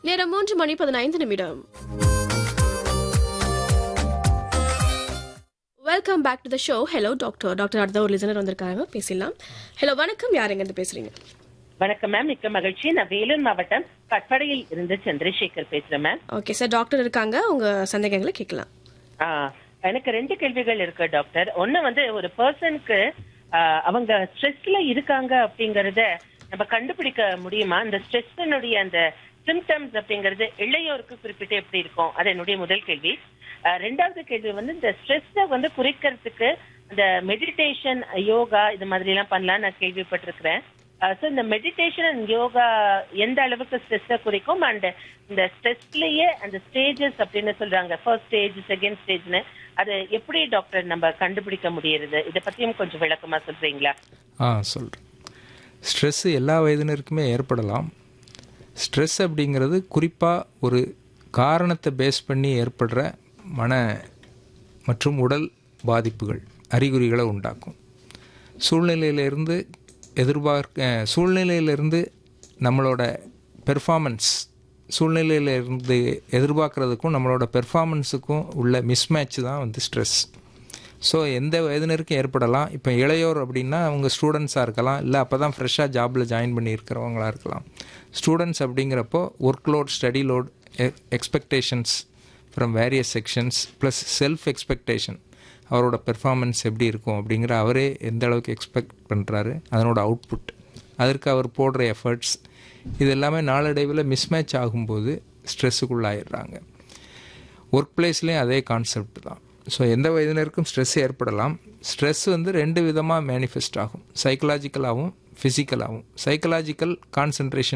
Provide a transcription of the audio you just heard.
நேரம் மூன்று மணி பதினைந்து நிமிடம் welcome back to the show hello doctor doctor அடுத்த ஒரு லிசனர் வந்திருக்காங்க பேசலாம் ஹலோ வணக்கம் யார் எங்க இருந்து பேசுறீங்க வணக்கம் மேம் மிக்க மகிழ்ச்சி நான் வேலூர் மாவட்டம் கட்படையில் இருந்து சந்திரசேகர் பேசுறேன் மேம் ஓகே சார் டாக்டர் இருக்காங்க உங்க சந்தேகங்களை கேட்கலாம் ஆ, எனக்கு ரெண்டு கேள்விகள் இருக்கு டாக்டர் ஒண்ணு வந்து ஒரு பர்சனுக்கு அவங்க ஸ்ட்ரெஸ்ல இருக்காங்க அப்படிங்கறத நம்ம கண்டுபிடிக்க முடியுமா அந்த ஸ்ட்ரெஸ்னுடைய அந்த சிம்டம்ஸ் அப்படிங்கிறது இளையோருக்கு குறிப்பிட்டு எப்படி இருக்கும் அது என்னுடைய முதல் கேள்வி ஆ, ரெண்டாவது கேள்வி வந்து இந்த ஸ்ட்ரெஸ்ஸை வந்து குறைக்கிறதுக்கு இந்த மெடிடேஷன் யோகா இது மாதிரி எல்லாம் பண்ணலாம் நான் கேள்விப்பட்டிருக்கிறேன் ஸோ இந்த மெடிடேஷன் அண்ட் யோகா எந்த அளவுக்கு ஸ்ட்ரெஸ்ஸை குறைக்கும் அண்ட் இந்த ஸ்ட்ரெஸ்லயே அந்த ஸ்டேஜஸ் அப்படின்னு சொல்றாங்க ஃபர்ஸ்ட் ஸ்டேஜ் செகண்ட் ஸ்டேஜ்னு அது எப்படி டாக்டர் நம்ம கண்டுபிடிக்க முடியறது இதை பத்தியும் கொஞ்சம் விளக்கமா சொல்றீங்களா ஆ சொல்கிறேன் ஸ்ட்ரெஸ்ஸு எல்லா வயதினருக்குமே ஏற்படலாம் ஸ்ட்ரெஸ் அப்படிங்கிறது குறிப்பாக ஒரு காரணத்தை பேஸ் பண்ணி ஏற்படுற மன மற்றும் உடல் பாதிப்புகள் அறிகுறிகளை உண்டாக்கும் சூழ்நிலையிலிருந்து எதிர்பார்க்க சூழ்நிலையிலிருந்து நம்மளோட பெர்ஃபார்மன்ஸ் சூழ்நிலையிலிருந்து எதிர்பார்க்குறதுக்கும் நம்மளோட பெர்ஃபார்மன்ஸுக்கும் உள்ள மிஸ்மேட்ச் தான் வந்து ஸ்ட்ரெஸ் ஸோ எந்த வயதினருக்கும் ஏற்படலாம் இப்போ இளையோர் அப்படின்னா அவங்க ஸ்டூடெண்ட்ஸாக இருக்கலாம் இல்லை அப்போ தான் ஃப்ரெஷ்ஷாக ஜாபில் ஜாயின் பண்ணியிருக்கிறவங்களா இருக்கலாம் ஸ்டூடெண்ட்ஸ் அப்படிங்கிறப்போ workload study load expectations from various sections plus self expectation அவரோட பெர்ஃபார்மன்ஸ் எப்படி இருக்கும் அப்படிங்கிற அவரே எந்த அளவுக்கு எக்ஸ்பெக்ட் பண்ணுறாரு அதனோட அவுட்புட் அதற்கு அவர் போடுற எஃபர்ட்ஸ் இது எல்லாமே நாளடைவில் மிஸ்மேட்ச் ஆகும்போது ஸ்ட்ரெஸ்ஸுக்குள்ளாயிடுறாங்க ஒர்க் பிளேஸ்லேயும் அதே கான்செப்ட் தான் ஸோ எந்த வயதினருக்கும் ஸ்ட்ரெஸ் ஏற்படலாம் ஸ்ட்ரெஸ் வந்து ரெண்டு விதமாக மேனிஃபெஸ்ட் ஆகும் சைக்கலாஜிக்கலாகவும் ஃபிசிக்கலாகவும் சைக்கலாஜிக்கல் கான்சன்ட்ரேஷன்